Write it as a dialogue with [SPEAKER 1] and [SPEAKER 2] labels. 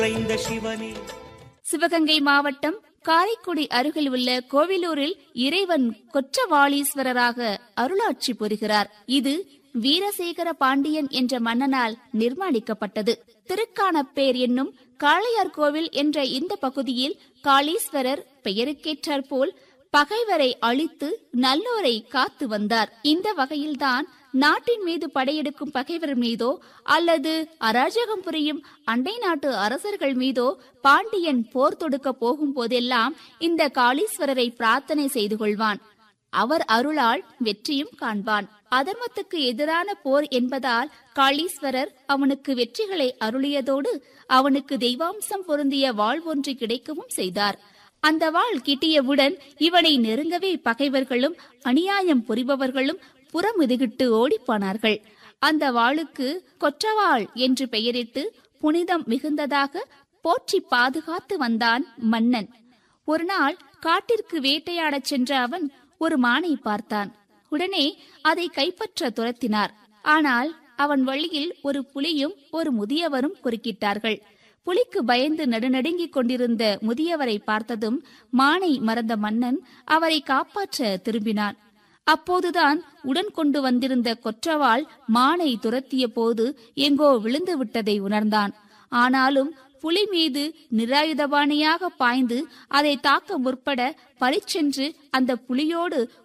[SPEAKER 1] குறைந்த சிவனே
[SPEAKER 2] சிவகங்கை மாவட்டம் காரைக்குடி அருகில் உள்ள கோவிலூரில் இறைவன் கொற்றவாளீஸ்வரராக அருளாட்சி புரிகிறார் இது வீரசேகர பாண்டியன் என்ற மன்னனால் நிர்மாணிக்கப்பட்டது திருக்கானப்பேர் என்னும் காளையார் கோவில் என்ற இந்த பகுதியில் காளீஸ்வரர் பெயருக்கேற்றாற்போல் பகைவரை அழித்து நல்லோரை காத்து வந்தார் இந்த வகையில்தான் நாட்டின் மீது படையெடுக்கும் பகைவர் மீதோ அல்லது அராஜகம் புரியும் அண்டை நாட்டு அரசர்கள் மீதோ பாண்டியன் போர் தொடுக்க போகும் போதெல்லாம் இந்த காளீஸ்வரரை பிரார்த்தனை செய்து கொள்வான் அவர் அருளால் வெற்றியும் காண்பான் அதர்மத்துக்கு எதிரான போர் என்பதால் காளீஸ்வரர் அவனுக்கு வெற்றிகளை அருளியதோடு அவனுக்கு தெய்வாம்சம் பொருந்திய வாழ் ஒன்று கிடைக்கவும் செய்தார் அந்த வாள் கிட்டியவுடன் இவனை நெருங்கவே பகைவர்களும் அநியாயம் புரிபவர்களும் புறமுதுகிட்டு ஓடிப்போனார்கள் அந்த வாளுக்கு கொற்றவாள் என்று பெயரிட்டு புனிதம் மிகுந்ததாக போற்றி பாதுகாத்து வந்தான் மன்னன் ஒரு நாள் காட்டிற்கு வேட்டையாடச் சென்ற அவன் ஒரு மானை பார்த்தான் உடனே அதை கைப்பற்ற துரத்தினார் ஆனால் அவன் வழியில் ஒரு புலியும் ஒரு முதியவரும் குறுக்கிட்டார்கள் புலிக்கு பயந்து நடுநடுங்கிக் கொண்டிருந்த முதியவரை பார்த்ததும் மானை மறந்த மன்னன் அவரை காப்பாற்ற திரும்பினான் அப்போதுதான் உடன் கொண்டு வந்திருந்த கொற்றவாள் மானை துரத்திய போது எங்கோ விழுந்து விட்டதை உணர்ந்தான் ஆனாலும் புலி மீது நிராயுதபாணியாக பாய்ந்து அதை தாக்க முற்பட பளிச்சென்று அந்த புலியோடு